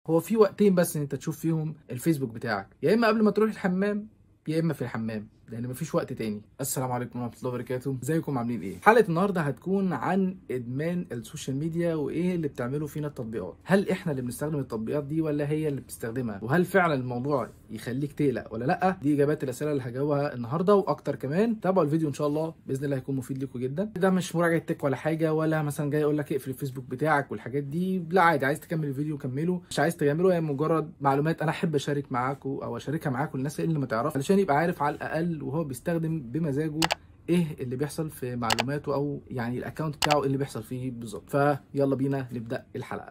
هو في وقتين بس ان انت تشوف فيهم الفيسبوك بتاعك يا اما قبل ما تروح الحمام يا اما في الحمام لان مفيش وقت تاني السلام عليكم ورحمه الله وبركاته ازيكم عاملين ايه حلقه النهارده هتكون عن ادمان السوشيال ميديا وايه اللي بتعمله فينا التطبيقات هل احنا اللي بنستخدم التطبيقات دي ولا هي اللي بتستخدمها وهل فعلا الموضوع يخليك تقلق ولا لا دي اجابات الاسئله اللي هجاوبها النهارده واكتر كمان تابعوا الفيديو ان شاء الله باذن الله هيكون مفيد لكم جدا ده مش مراجعه تك ولا حاجه ولا مثلا جاي اقول لك اقفل الفيسبوك بتاعك والحاجات دي لا عادي عايز تكمل الفيديو كمله مش عايز تكمله هي مجرد معلومات انا احب اشارك معاكم او اشاركها معاكم الناس اللي ما تعرفش علشان يبقى عارف على الاقل وهو بيستخدم بمزاجه ايه اللي بيحصل في معلوماته او يعني الاكونت بتاعه إيه اللي بيحصل فيه بالظبط فيلا بينا نبدا الحلقه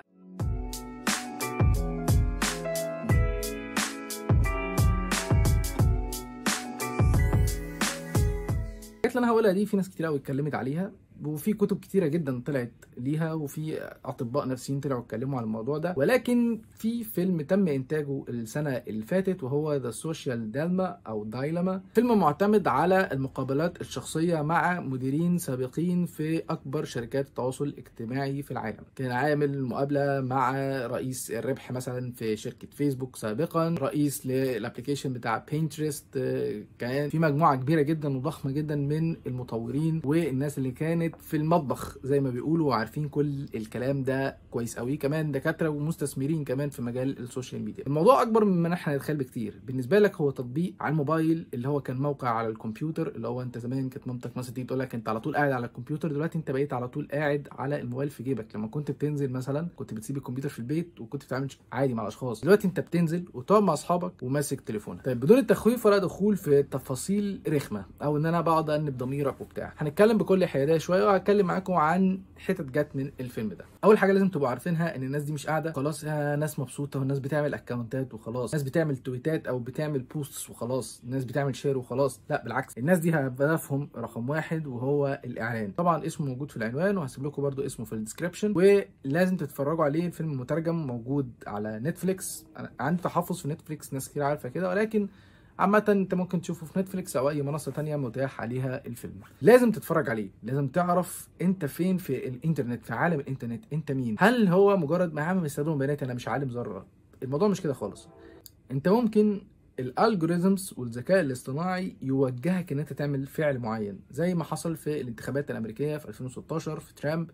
الحاجات اللي انا هقولها دي في ناس كتير قوي اتكلمت عليها وفي كتب كتيره جدا طلعت ليها وفي اطباء نفسيين طلعوا اتكلموا عن الموضوع ده ولكن في فيلم تم انتاجه السنه اللي فاتت وهو ذا سوشيال دالما او دايلما فيلم معتمد على المقابلات الشخصيه مع مديرين سابقين في اكبر شركات التواصل الاجتماعي في العالم كان عامل مقابله مع رئيس الربح مثلا في شركه فيسبوك سابقا رئيس للابلكيشن بتاع بينترست كان في مجموعه كبيره جدا وضخمه جدا من المطورين والناس اللي كانت في المطبخ زي ما بيقولوا وعارفين كل الكلام ده كويس قوي كمان دكاتره ومستثمرين كمان في مجال السوشيال ميديا الموضوع اكبر من احنا نتخيل بكتير بالنسبه لك هو تطبيق على الموبايل اللي هو كان موقع على الكمبيوتر اللي هو انت زمان كانت مامتك مثلا تيجي تقول لك انت على طول قاعد على الكمبيوتر دلوقتي انت بقيت على طول قاعد على الموبايل في جيبك لما كنت بتنزل مثلا كنت بتسيب الكمبيوتر في البيت وكنت بتتعامل عادي مع الاشخاص دلوقتي انت بتنزل وتقعد مع اصحابك وماسك تليفونك طيب بدون التخويف ولا دخول في تفاصيل رخمه او ان انا بقعد انب ضميرك وبتاع هنتكلم بكل حياديه شويه وهتكلم معاكم عن حتت جت من الفيلم ده اول حاجه لازم تبقوا عارفينها ان الناس دي مش قاعده خلاص آه ناس مبسوطه والناس بتعمل اكونتات وخلاص ناس بتعمل تويتات او بتعمل بوستس وخلاص الناس بتعمل شير وخلاص لا بالعكس الناس دي هدفهم رقم واحد وهو الاعلان طبعا اسمه موجود في العنوان وهسيب لكم برده اسمه في الديسكربشن ولازم تتفرجوا عليه الفيلم مترجم موجود على نتفليكس عندي تحفظ في نتفليكس ناس كتير عارفه كده ولكن عامة انت ممكن تشوفه في نتفليكس او اي منصة تانية متاح عليها الفيلم لازم تتفرج عليه لازم تعرف انت فين في الانترنت في عالم الانترنت انت مين هل هو مجرد ما عامل بيستخدموا بيانات انا مش عالم ذرة الموضوع مش كده خالص انت ممكن الالجوريزمز والذكاء الاصطناعي يوجهك ان انت تعمل فعل معين زي ما حصل في الانتخابات الامريكيه في 2016 في ترامب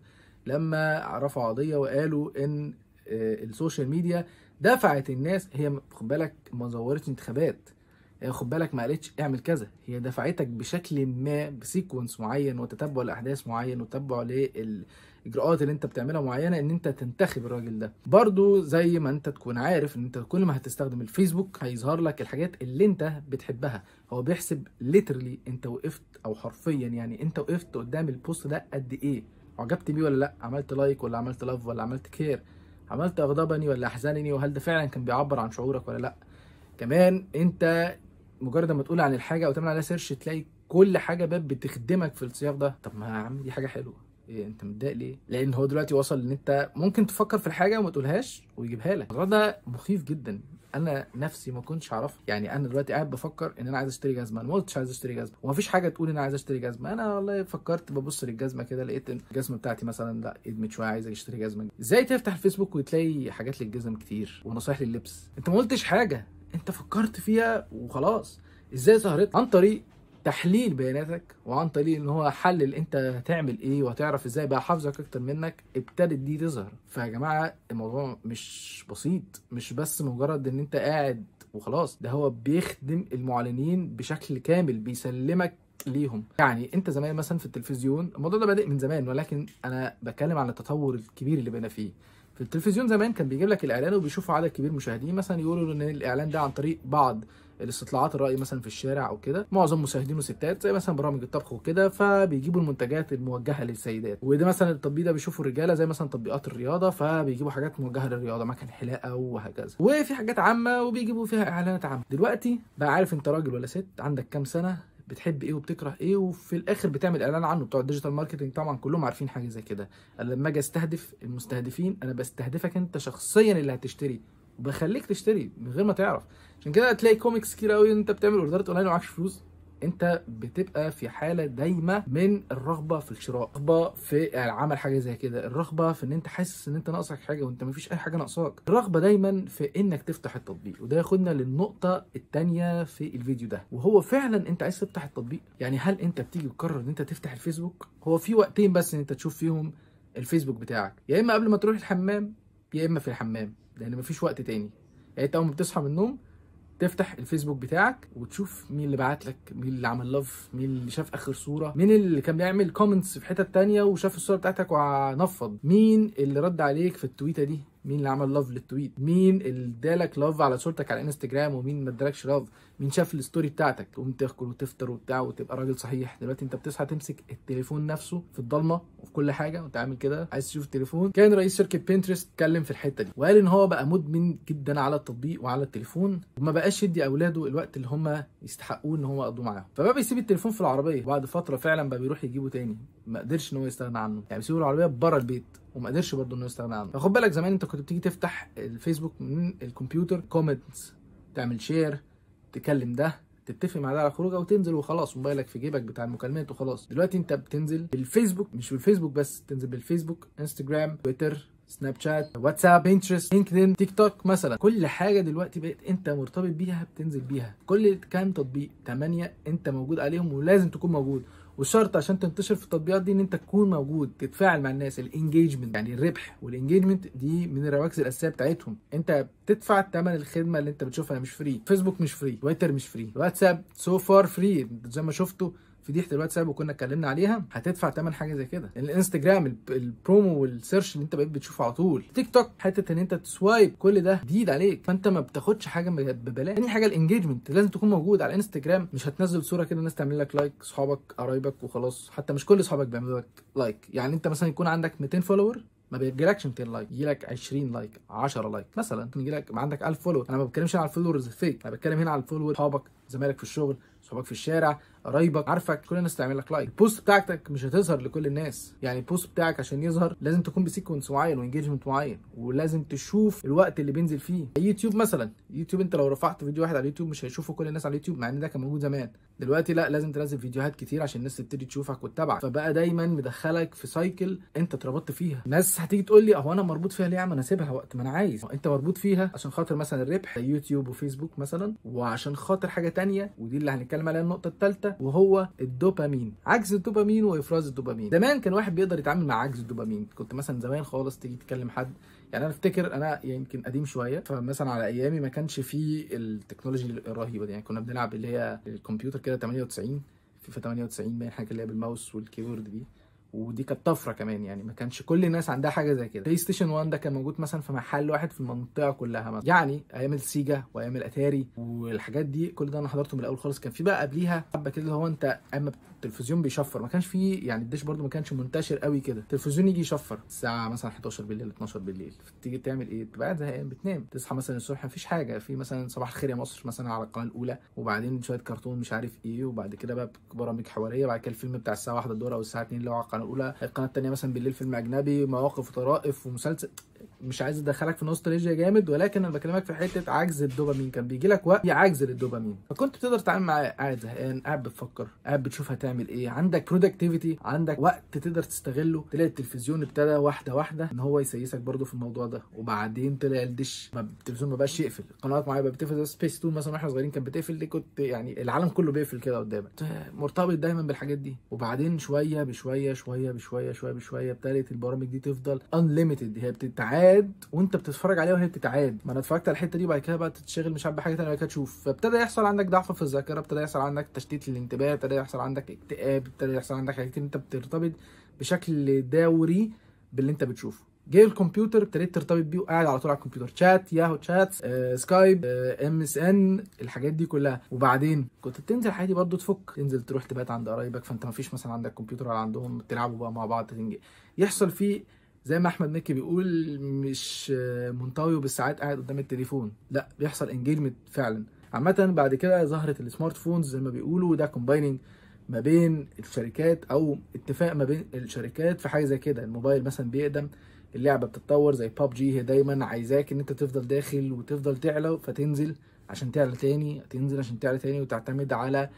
لما رفعوا قضيه وقالوا ان السوشيال ميديا دفعت الناس هي خد بالك ما زورتش انتخابات خد بالك ما قالتش اعمل كذا هي دفعتك بشكل ما بسيكونس معين وتتبع الاحداث معين وتتبع للاجراءات اللي انت بتعملها معينه ان انت تنتخب الراجل ده برضو زي ما انت تكون عارف ان انت كل ما هتستخدم الفيسبوك هيظهر لك الحاجات اللي انت بتحبها هو بيحسب ليترلي انت وقفت او حرفيا يعني انت وقفت قدام البوست ده قد ايه عجبت بيه ولا لا عملت لايك ولا عملت لاف ولا عملت كير عملت اغضبني ولا احزنني وهل ده فعلا كان بيعبر عن شعورك ولا لا كمان انت مجرد ما تقول عن الحاجه او تعمل عليها سيرش تلاقي كل حاجه باب بتخدمك في السياق ده طب ما يا عم دي حاجه حلوه إيه انت متضايق ليه لان هو دلوقتي وصل ان انت ممكن تفكر في الحاجه وما تقولهاش ويجيبها لك الموضوع ده مخيف جدا انا نفسي ما كنتش اعرف يعني انا دلوقتي قاعد بفكر ان انا عايز اشتري جزمه انا ما قلتش عايز اشتري جزمه ومفيش حاجه تقول ان انا عايز اشتري جزمه انا والله فكرت ببص للجزمه كده لقيت ان الجزمه بتاعتي مثلا لا ادمت شويه عايز اشتري جزمه ازاي تفتح الفيسبوك وتلاقي حاجات للجزم كتير ونصايح لللبس انت ما قلتش حاجه انت فكرت فيها وخلاص ازاي ظهرت عن طريق تحليل بياناتك وعن طريق ان هو حلل انت هتعمل ايه وهتعرف ازاي بقى حافظك اكتر منك ابتدت دي تظهر فيا جماعه الموضوع مش بسيط مش بس مجرد ان انت قاعد وخلاص ده هو بيخدم المعلنين بشكل كامل بيسلمك ليهم يعني انت زمان مثلا في التلفزيون الموضوع ده بادئ من زمان ولكن انا بتكلم عن التطور الكبير اللي بقينا فيه في التلفزيون زمان كان بيجيب لك الاعلان وبيشوفوا عدد كبير مشاهدين مثلا يقولوا ان الاعلان ده عن طريق بعض الاستطلاعات الرأي مثلا في الشارع او كده معظم مشاهدينه ستات زي مثلا برامج الطبخ وكده فبيجيبوا المنتجات الموجهه للسيدات وده مثلا التطبيق ده بيشوفوا الرجاله زي مثلا تطبيقات الرياضه فبيجيبوا حاجات موجهه للرياضه مكان حلاقه وهكذا وفي حاجات عامه وبيجيبوا فيها اعلانات عامه دلوقتي بقى عارف انت راجل ولا ست عندك كام سنه بتحب ايه وبتكره ايه وفي الاخر بتعمل اعلان عنه بتوع الديجيتال ماركتنج طبعا كلهم عارفين حاجه زي كده انا لما اجي استهدف المستهدفين انا بستهدفك انت شخصيا اللي هتشتري وبخليك تشتري من غير ما تعرف عشان كده هتلاقي كوميكس كتير قوي انت بتعمل اوردرات اونلاين ومعكش فلوس انت بتبقى في حاله دايمه من الرغبه في الشراء الرغبه في عمل حاجه زي كده الرغبه في ان انت حاسس ان انت ناقصك حاجه وانت مفيش اي حاجه ناقصاك الرغبه دايما في انك تفتح التطبيق وده ياخدنا للنقطه الثانيه في الفيديو ده وهو فعلا انت عايز تفتح التطبيق يعني هل انت بتيجي تقرر ان انت تفتح الفيسبوك هو في وقتين بس ان انت تشوف فيهم الفيسبوك بتاعك يا اما قبل ما تروح الحمام يا اما في الحمام لان مفيش وقت تاني يعني انت اول ما بتصحى من النوم تفتح الفيسبوك بتاعك وتشوف مين اللي بعت لك مين اللي عمل لاف مين اللي شاف اخر صوره مين اللي كان بيعمل كومنتس في حته تانية وشاف الصوره بتاعتك ونفض مين اللي رد عليك في التويته دي مين اللي عمل لاف للتويت مين اللي ادالك لاف على صورتك على انستجرام ومين ما ادالكش لاف مين شاف الستوري بتاعتك تقوم تاكل وتفطر وبتاع وتبقى راجل صحيح دلوقتي انت بتصحى تمسك التليفون نفسه في الضلمه وفي كل حاجه وانت عامل كده عايز تشوف التليفون كان رئيس شركه بنترست اتكلم في الحته دي وقال ان هو بقى مدمن جدا على التطبيق وعلى التليفون وما بقاش يدي اولاده الوقت اللي هم يستحقوه ان هو يقضوه معاهم فبقى بيسيب التليفون في العربيه بعد فتره فعلا بقى بيروح يجيبه تاني ما قدرش ان هو يستغنى عنه يعني بيسيبه العربيه بره البيت وما قدرش برضه انه يستغنى عنه فخد بالك زمان انت كنت بتيجي تفتح الفيسبوك من الكمبيوتر كومنتس تعمل شير تكلم ده تتفق مع ده على خروجه وتنزل وخلاص موبايلك في جيبك بتاع المكالمات وخلاص دلوقتي انت بتنزل بالفيسبوك مش بالفيسبوك بس تنزل بالفيسبوك انستجرام تويتر سناب شات واتساب بنترست لينكدين تيك توك مثلا كل حاجه دلوقتي بقت انت مرتبط بيها بتنزل بيها كل كام تطبيق 8 انت موجود عليهم ولازم تكون موجود وشرط عشان تنتشر في التطبيقات دي ان انت تكون موجود تتفاعل مع الناس الانجيجمنت يعني الربح والانجيجمنت دي من الرواكز الاساسيه بتاعتهم انت بتدفع ثمن الخدمه اللي انت بتشوفها مش فري فيسبوك مش فري تويتر مش فري واتساب سو فار فري زي ما شفتوا فضيحه الواتساب وكنا اتكلمنا عليها هتدفع ثمن حاجه زي كده الانستجرام البرومو والسيرش اللي انت بقيت بتشوفه على طول تيك توك حته ان انت تسوايب كل ده جديد عليك فانت ما بتاخدش حاجه ببلاش تاني حاجه الانجيجمنت لازم تكون موجود على الانستجرام مش هتنزل صوره كده الناس تعمل لك لايك اصحابك قرايبك وخلاص حتى مش كل اصحابك بيعملوا لك لايك يعني انت مثلا يكون عندك 200 فولور ما بيجيلكش 200 لايك يجيلك 20 لايك 10 لايك مثلا ممكن يجيلك عندك 1000 فولور انا ما بتكلمش على الفولورز الفيك انا بتكلم هنا على الفولور اصحابك زمايلك في الشغل صحابك في الشارع قرايبك عارفك كل الناس تعمل لك لايك البوست بتاعتك مش هتظهر لكل الناس يعني البوست بتاعك عشان يظهر لازم تكون بسيكونس معين وانجيجمنت معين ولازم تشوف الوقت اللي بينزل فيه يوتيوب مثلا يوتيوب انت لو رفعت فيديو واحد على اليوتيوب مش هيشوفه كل الناس على اليوتيوب مع ان ده كان موجود زمان دلوقتي لا لازم تنزل فيديوهات كتير عشان الناس تبتدي تشوفك وتتابعك فبقى دايما مدخلك في سايكل انت اتربطت فيها ناس هتيجي تقول لي اهو انا مربوط فيها ليه يا عم انا اسيبها وقت ما انا عايز انت مربوط فيها عشان خاطر مثلا الربح يوتيوب وفيسبوك مثلا وعشان خاطر حاجه تانية ودي اللي هنتكلم عليها النقطه الثالثه وهو الدوبامين عجز الدوبامين وافراز الدوبامين زمان كان واحد بيقدر يتعامل مع عجز الدوبامين كنت مثلا زمان خالص تيجي تكلم حد يعني انا افتكر انا يمكن قديم شويه فمثلا على ايامي ما كانش فيه التكنولوجي الرهيبه دي يعني كنا بنلعب اللي هي الكمبيوتر كده 98 فيفا 98 باين حاجه اللي هي بالماوس والكيبورد دي ودي كانت طفره كمان يعني ما كانش كل الناس عندها حاجه زي كده بلاي ستيشن 1 ده كان موجود مثلا في محل واحد في المنطقه كلها مثلا يعني ايام السيجا وايام الاتاري والحاجات دي كل ده انا حضرته من الاول خالص كان في بقى قبليها حبه كده اللي هو انت اما التلفزيون بيشفر ما كانش فيه يعني الدش برده ما كانش منتشر قوي كده التلفزيون يجي يشفر الساعه مثلا 11 بالليل 12 بالليل تيجي تعمل ايه تبقى قاعد زهقان بتنام تصحى مثلا الصبح مفيش حاجه في مثلا صباح الخير يا مصر مثلا على القناه الاولى وبعدين شويه كرتون مش عارف ايه وبعد كده بقى برامج حواريه بعد كده الفيلم بتاع الساعه 1 الظهر او الساعه 2 اللي هو على القناه الاولى القناه الثانيه مثلا بالليل فيلم اجنبي مواقف وطرائف ومسلسل مش عايز ادخلك في نوستالجيا جامد ولكن انا بكلمك في حته عجز الدوبامين كان بيجي لك وقت عجز للدوبامين فكنت بتقدر تتعامل معاه قاعد زهقان قاعد بتفكر قاعد بتشوف هتعمل ايه عندك برودكتيفيتي عندك وقت تقدر تستغله تلاقي التلفزيون ابتدى واحده واحده ان هو يسيسك برده في الموضوع ده وبعدين طلع الدش ما التلفزيون ما بقاش يقفل قنوات معينه بقت بتقفل سبيس تون مثلا واحنا صغيرين كانت بتقفل دي كنت يعني العالم كله بيقفل كده قدامك مرتبط دايما بالحاجات دي وبعدين شويه بشويه شويه بشويه شويه بشويه ابتدت البرامج دي تفضل انليميتد هي بتتعاد وانت بتتفرج عليها وهي بتتعاد ما انا اتفرجت على الحته دي وبعد كده بقى تتشغل مش عارف بحاجه ثانيه بعد كده تشوف فابتدى يحصل عندك ضعف في الذاكره ابتدى يحصل عندك تشتيت للانتباه ابتدى يحصل عندك اكتئاب ابتدى يحصل عندك حاجات انت بترتبط بشكل دوري باللي انت بتشوفه جاي الكمبيوتر ابتديت ترتبط بيه وقاعد على طول على الكمبيوتر شات ياهو شات آه، سكايب ام اس ان الحاجات دي كلها وبعدين كنت بتنزل عادي برضو تفك تنزل تروح تبات عند قرايبك فانت ما فيش مثلا عندك كمبيوتر ولا عندهم تلعبوا بقى مع بعض تنجي. يحصل فيه زي ما احمد مكي بيقول مش آه، منطوي بالساعات قاعد قدام التليفون لا بيحصل انجيجمنت فعلا عامة بعد كده ظهرت السمارت فونز زي ما بيقولوا ده كومبايننج ما بين الشركات او اتفاق ما بين الشركات في حاجه زي كده الموبايل مثلا بيقدم اللعبه بتتطور زي بابجي هي دايما عايزاك ان انت تفضل داخل وتفضل تعلى فتنزل عشان تعلى تاني تنزل عشان تعلى تاني وتعتمد على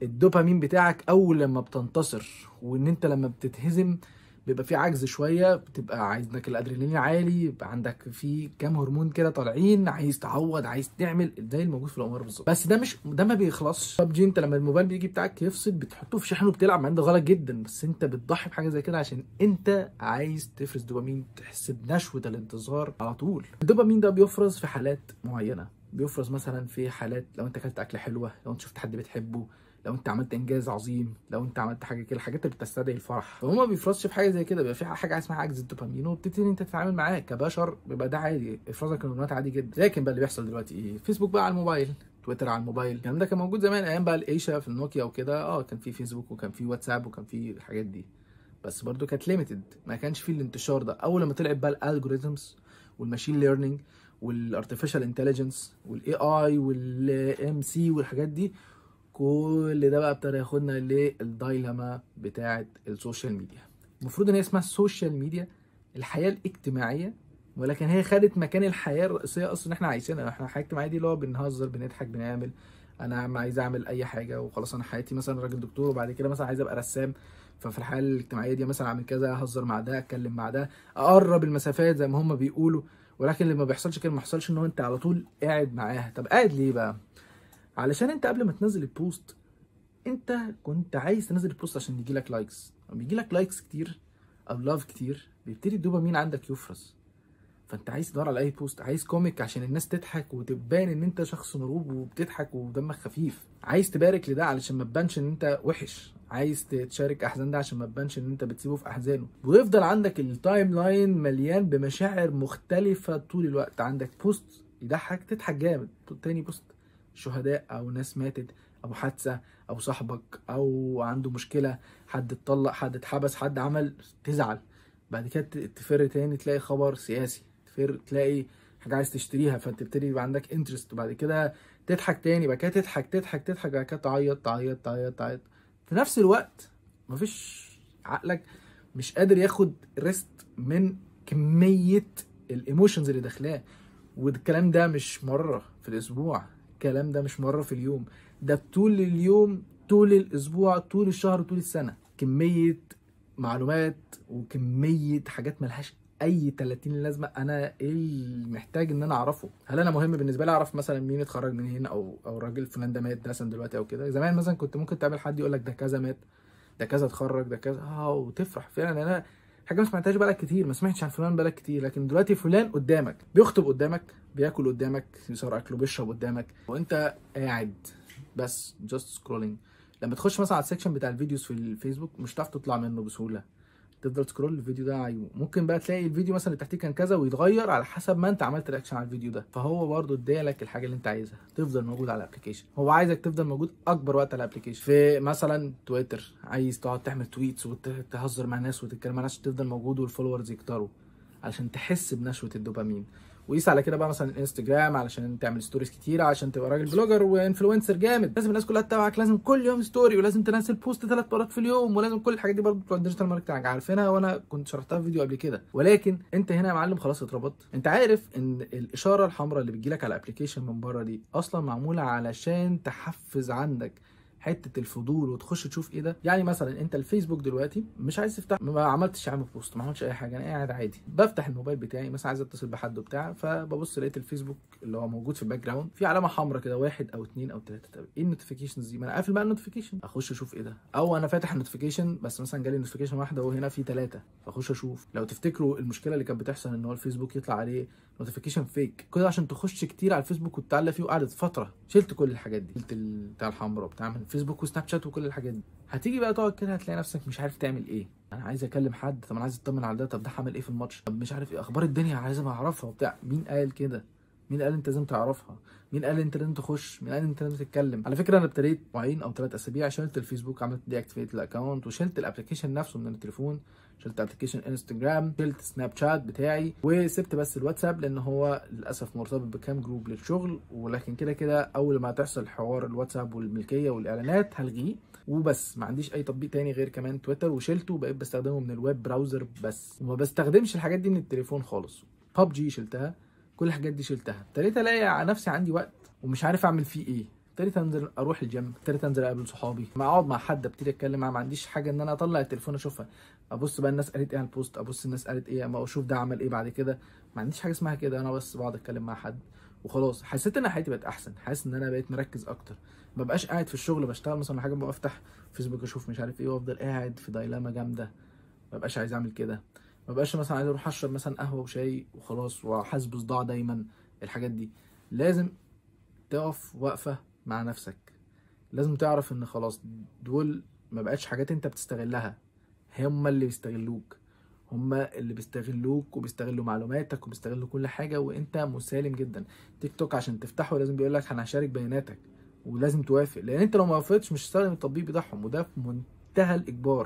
الدوبامين بتاعك اول لما بتنتصر وان انت لما بتتهزم بيبقى في عجز شويه بتبقى عايزك الادرينالين عالي يبقى عندك في كام هرمون كده طالعين عايز تعوض عايز تعمل زي الموجود في الامور بالظبط بس ده مش ده ما بيخلصش ببجي انت لما الموبايل بيجي بتاعك يفصل بتحطه في شحن وبتلعب مع إن ده غلط جدا بس انت بتضحي بحاجه زي كده عشان انت عايز تفرز دوبامين تحس بنشوه الانتظار على طول الدوبامين ده بيفرز في حالات معينه بيفرز مثلا في حالات لو انت اكلت اكله حلوه لو انت شفت حد بتحبه لو انت عملت انجاز عظيم لو انت عملت حاجه كده الحاجات اللي بتستدعي الفرح فهو ما بيفرزش في حاجه زي كده بيبقى في حاجه اسمها عجز الدوبامين وبتبتدي انت تتعامل معاه كبشر بيبقى ده عادي افرازك الهرمونات عادي جدا لكن بقى اللي بيحصل دلوقتي ايه فيسبوك بقى على الموبايل تويتر على الموبايل الكلام ده كان موجود زمان ايام بقى الايشا في النوكيا وكده اه كان في فيسبوك وكان في واتساب وكان في الحاجات دي بس برضو كانت ليميتد ما كانش فيه الانتشار ده اول لما طلعت بقى الالجوريزمز والماشين ليرنينج والارتفيشال انتليجنس والاي اي والام سي والحاجات دي كل ده بقى ابتدى ياخدنا للدايلاما بتاعه السوشيال ميديا المفروض ان هي اسمها السوشيال ميديا الحياه الاجتماعيه ولكن هي خدت مكان الحياه الرئيسيه اصلا احنا عايشينها احنا الحياه الاجتماعيه دي اللي هو بنهزر بنضحك بنعمل انا عم عايز اعمل اي حاجه وخلاص انا حياتي مثلا راجل دكتور وبعد كده مثلا عايز ابقى رسام ففي الحياه الاجتماعيه دي مثلا اعمل كذا اهزر مع ده اتكلم مع ده اقرب المسافات زي ما هم بيقولوا ولكن اللي ما بيحصلش كده ما بيحصلش ان هو انت على طول قاعد معاها طب قاعد ليه بقى علشان انت قبل ما تنزل البوست انت كنت عايز تنزل البوست عشان يجي لك لايكس لما بيجي لك لايكس كتير او لاف كتير بيبتدي الدوبامين عندك يفرز فانت عايز تدور على اي بوست عايز كوميك عشان الناس تضحك وتبان ان انت شخص مرغوب وبتضحك ودمك خفيف عايز تبارك لده علشان ما تبانش ان انت وحش عايز تشارك احزان ده عشان ما تبانش ان انت بتسيبه في احزانه ويفضل عندك التايم لاين مليان بمشاعر مختلفه طول الوقت عندك بوست يضحك تضحك جامد تاني بوست شهداء او ناس ماتت او حادثه او صاحبك او عنده مشكله حد اتطلق حد اتحبس حد عمل تزعل بعد كده تفر تاني تلاقي خبر سياسي تفر تلاقي حاجه عايز تشتريها فتبتدي يبقى عندك انترست وبعد كده تضحك تاني بعد كده تضحك تضحك تضحك بعد كده تعيط تعيط تعيط تعيط في نفس الوقت مفيش عقلك مش قادر ياخد ريست من كميه الايموشنز اللي داخلاه والكلام ده مش مره في الاسبوع الكلام ده مش مره في اليوم ده طول اليوم طول الاسبوع طول الشهر طول السنه كميه معلومات وكميه حاجات ملهاش اي 30 لازمه انا ايه اللي محتاج ان انا اعرفه هل انا مهم بالنسبه لي اعرف مثلا مين اتخرج من هنا او او الراجل فلان ده مات مثلا دلوقتي او كده زمان مثلا كنت ممكن تقابل حد يقول لك ده كذا مات ده كذا اتخرج ده كذا اه وتفرح فعلا انا حاجه ما سمعتهاش بقالك كتير ما سمعتش عن فلان بقالك كتير لكن دلوقتي فلان قدامك بيخطب قدامك بياكل قدامك يصور اكله بيشرب قدامك وانت قاعد بس جاست سكرولينج لما تخش مثلا على السكشن بتاع الفيديوز في الفيسبوك مش هتعرف تطلع منه بسهوله تفضل تسكرول الفيديو ده عايزه ممكن بقى تلاقي الفيديو مثلا اللي تحتيه كان كذا ويتغير على حسب ما انت عملت رياكشن على الفيديو ده فهو برضه ادالك الحاجه اللي انت عايزها تفضل موجود على الابلكيشن هو عايزك تفضل موجود اكبر وقت على الابلكيشن في مثلا تويتر عايز تقعد تعمل تويتس وتهزر مع ناس وتتكلم مع ناس تفضل موجود والفولورز يكتروا علشان تحس بنشوه الدوبامين وقيس على كده بقى مثلا الانستجرام علشان تعمل ستوريز كتير علشان تبقى راجل بلوجر وانفلونسر جامد لازم الناس كلها تتابعك لازم كل يوم ستوري ولازم تنزل بوست ثلاث مرات في اليوم ولازم كل الحاجات دي برضه بتوع الديجيتال ماركتنج عارفينها وانا كنت شرحتها في فيديو قبل كده ولكن انت هنا يا معلم خلاص اتربطت انت عارف ان الاشاره الحمراء اللي بتجيلك على الابلكيشن من بره دي اصلا معموله علشان تحفز عندك حته الفضول وتخش تشوف ايه ده يعني مثلا انت الفيسبوك دلوقتي مش عايز تفتح ما عملتش يا عم بوست ما عملتش اي حاجه انا قاعد عادي بفتح الموبايل بتاعي مثلا عايز اتصل بحد وبتاع فببص لقيت الفيسبوك اللي هو موجود في الباك جراوند في علامه حمراء كده واحد او اثنين او ثلاثه طب ايه النوتيفيكيشنز دي ما انا قافل بقى النوتيفيكيشن اخش اشوف ايه ده او انا فاتح النوتيفيكيشن بس مثلا جالي نوتيفيكيشن واحده وهنا في ثلاثه فاخش اشوف لو تفتكروا المشكله اللي كانت بتحصل ان هو الفيسبوك يطلع عليه نوتيفيكيشن فيك كده عشان تخش كتير على الفيسبوك وتتعلق فيه وقعدت فتره شلت كل الحاجات دي شلت بتاع الحمراء بتاع من فيسبوك وسناب شات وكل الحاجات دي هتيجي بقى تقعد كده هتلاقي نفسك مش عارف تعمل ايه انا عايز اكلم حد طب انا عايز اطمن على ده طب ده عمل ايه في الماتش طب مش عارف ايه اخبار الدنيا عايز اعرفها وبتاع مين قال كده مين قال انت لازم تعرفها مين قال انت لازم تخش مين قال انت لازم تتكلم على فكره انا ابتديت اسبوعين او ثلاث اسابيع شلت الفيسبوك عملت دي اكتيفيت الاكونت وشلت الابلكيشن نفسه من التليفون شلت ابلكيشن انستجرام شلت سناب شات بتاعي وسبت بس الواتساب لان هو للاسف مرتبط بكام جروب للشغل ولكن كده كده اول ما تحصل حوار الواتساب والملكيه والاعلانات هلغيه وبس ما عنديش اي تطبيق تاني غير كمان تويتر وشلته وبقيت بستخدمه من الويب براوزر بس وما بستخدمش الحاجات دي من التليفون خالص ببجي شلتها كل الحاجات دي شلتها ابتديت الاقي على نفسي عندي وقت ومش عارف اعمل فيه ايه ابتديت انزل اروح الجيم ابتديت انزل اقابل صحابي ما اقعد مع حد ابتدي اتكلم معاه ما عنديش حاجه ان انا اطلع التليفون اشوفها ابص بقى الناس قالت ايه على البوست ابص الناس قالت ايه اما اشوف ده عمل ايه بعد كده ما عنديش حاجه اسمها كده انا بس بقعد اتكلم مع حد وخلاص حسيت ان حياتي بقت احسن حاسس ان انا بقيت مركز اكتر ما بقاش قاعد في الشغل بشتغل مثلا حاجه بقى افتح فيسبوك اشوف مش عارف ايه وافضل قاعد في دايلاما جامده ما بقاش عايز اعمل كده ما بقاش مثلا عايز اروح اشرب مثلا قهوه وشاي وخلاص وحاسس بصداع دايما الحاجات دي لازم تقف وقفه مع نفسك لازم تعرف ان خلاص دول ما بقتش حاجات انت بتستغلها هم اللي بيستغلوك هم اللي بيستغلوك وبيستغلوا معلوماتك وبيستغلوا كل حاجه وانت مسالم جدا تيك توك عشان تفتحه لازم بيقول لك انا هشارك بياناتك ولازم توافق لان انت لو ما وافقتش مش هتستخدم التطبيق بتاعهم وده في منتهى الاجبار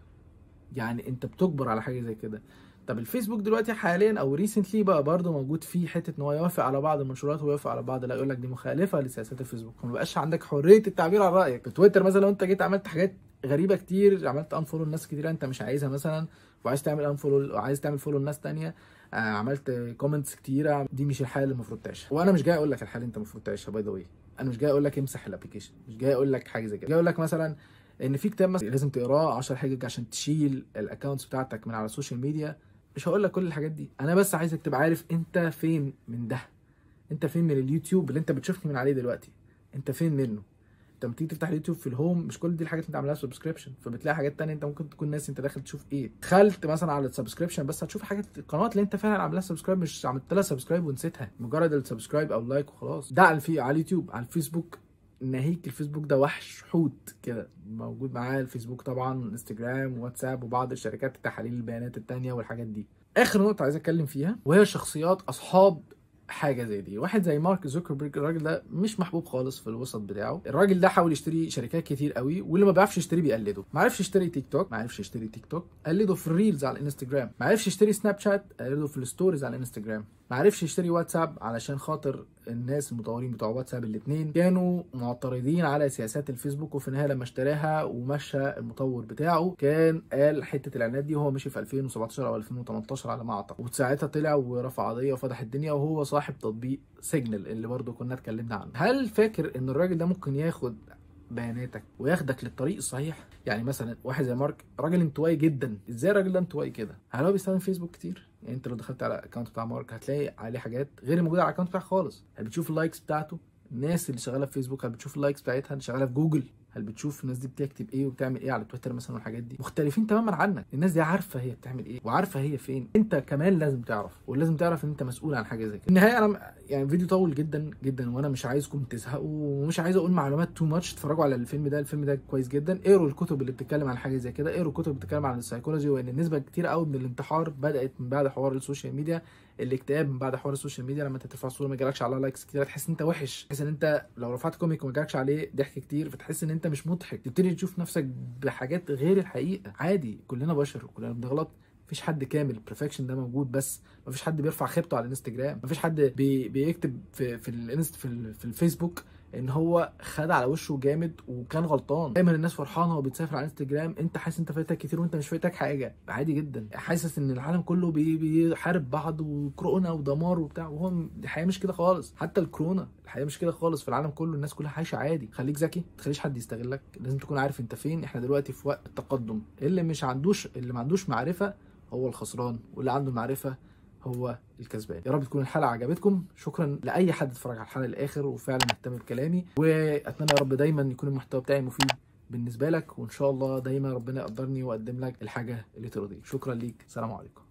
يعني انت بتجبر على حاجه زي كده طب الفيسبوك دلوقتي حاليا او ريسنتلي بقى برضه موجود فيه حته ان هو يوافق على بعض المنشورات ويوافق على بعض لا يقول لك دي مخالفه لسياسات الفيسبوك فما بقاش عندك حريه التعبير عن رايك في تويتر مثلا لو انت جيت عملت حاجات غريبه كتير عملت انفولو الناس كتير انت مش عايزها مثلا وعايز تعمل انفولو وعايز تعمل فولو لناس تانية آه عملت كومنتس كتيره دي مش الحاله اللي المفروض تعيشها وانا مش جاي اقول لك الحاله اللي انت المفروض تعيشها باي ذا واي انا مش جاي اقول لك امسح الابلكيشن مش جاي اقول لك حاجه زي كده جاي اقول لك مثلا ان في كتاب مثلا لازم تقراه 10 حجج عشان تشيل الاكونتس بتاعتك من على السوشيال ميديا مش هقول لك كل الحاجات دي انا بس عايزك تبقى عارف انت فين من ده انت فين من اليوتيوب اللي انت بتشوفني من عليه دلوقتي انت فين منه انت لما تيجي تفتح اليوتيوب في الهوم مش كل دي الحاجات اللي انت عاملها سبسكريبشن فبتلاقي حاجات تانية انت ممكن تكون ناس انت داخل تشوف ايه دخلت مثلا على السبسكريبشن بس هتشوف حاجات القنوات اللي انت فعلا عاملها سبسكرايب مش عملت لها سبسكرايب ونسيتها مجرد السبسكرايب او لايك وخلاص ده على الفي على اليوتيوب على الفيسبوك ناهيك الفيسبوك ده وحش حوت كده موجود معاه الفيسبوك طبعا انستجرام واتساب وبعض الشركات تحاليل البيانات التانية والحاجات دي اخر نقطه عايز اتكلم فيها وهي شخصيات اصحاب حاجه زي دي واحد زي مارك زوكربيرج الراجل ده مش محبوب خالص في الوسط بتاعه الراجل ده حاول يشتري شركات كتير قوي واللي ما بيعرفش يشتري بيقلده ما عرفش يشتري تيك توك ما عرفش يشتري تيك توك قلده في الريلز على الانستجرام ما عرفش يشتري سناب شات قلده في الستوريز على الانستجرام ما عرفش يشتري واتساب علشان خاطر الناس المطورين بتوع واتساب الاثنين كانوا معترضين على سياسات الفيسبوك وفي النهايه لما اشتراها ومشى المطور بتاعه كان قال حته الاعلانات دي هو مشي في 2017 او 2018 على ما اعتقد وساعتها طلع ورفع قضيه وفتح الدنيا وهو صاحب تطبيق سيجنال اللي برضو كنا اتكلمنا عنه هل فاكر ان الراجل ده ممكن ياخد بياناتك وياخدك للطريق الصحيح يعني مثلا واحد زي مارك راجل انطوائي جدا ازاي الراجل ده انطوائي كده هل هو بيستخدم فيسبوك كتير يعني انت لو دخلت على الاكونت بتاع مارك هتلاقي عليه حاجات غير موجوده على الاكونت بتاعك خالص هل بتشوف اللايكس بتاعته الناس اللي شغاله في فيسبوك هل بتشوف اللايكس بتاعتها اللي شغاله في جوجل هل بتشوف الناس دي بتكتب ايه وبتعمل ايه على تويتر مثلا والحاجات دي مختلفين تماما عنك الناس دي عارفه هي بتعمل ايه وعارفه هي فين انت كمان لازم تعرف ولازم تعرف ان انت مسؤول عن حاجه زي كده النهايه انا يعني فيديو طول جدا جدا وانا مش عايزكم تزهقوا ومش عايز اقول معلومات تو ماتش اتفرجوا على الفيلم ده الفيلم ده كويس جدا اقروا الكتب اللي بتتكلم عن حاجه زي كده اقروا الكتب اللي بتتكلم عن السايكولوجي وان النسبه كتير قوي من الانتحار بدات من بعد حوار السوشيال ميديا الاكتئاب من بعد حوار السوشيال ميديا لما انت ترفع صوره ما جالكش عليها لايكس كتير تحس ان انت وحش تحس ان انت لو رفعت كوميك وما جالكش عليه ضحك كتير فتحس ان انت مش مضحك تبتدي تشوف نفسك بحاجات غير الحقيقه عادي كلنا بشر وكلنا بنغلط مفيش حد كامل البرفكشن ده موجود بس مفيش حد بيرفع خيبته على الانستجرام مفيش حد بي بيكتب في في الانست في, ال- في الفيسبوك ان هو خد على وشه جامد وكان غلطان دايما الناس فرحانه وبتسافر على انستجرام انت حاسس انت فايتك كتير وانت مش فايتك حاجه عادي جدا حاسس ان العالم كله بي- بيحارب بعض وكورونا ودمار وبتاع وهو م- الحياه مش كده خالص حتى الكورونا الحياه مش كده خالص في العالم كله الناس كلها عايشه عادي خليك ذكي ما تخليش حد يستغلك لازم تكون عارف انت فين احنا دلوقتي في وقت التقدم اللي مش عندوش اللي ما عندوش معرفه هو الخسران واللي عنده معرفه هو الكسبان يا رب تكون الحلقه عجبتكم شكرا لاي حد اتفرج على الحلقه للاخر وفعلا اهتم بكلامي واتمنى يا رب دايما يكون المحتوى بتاعي مفيد بالنسبه لك وان شاء الله دايما ربنا يقدرني واقدم لك الحاجه اللي ترضيك شكرا ليك سلام عليكم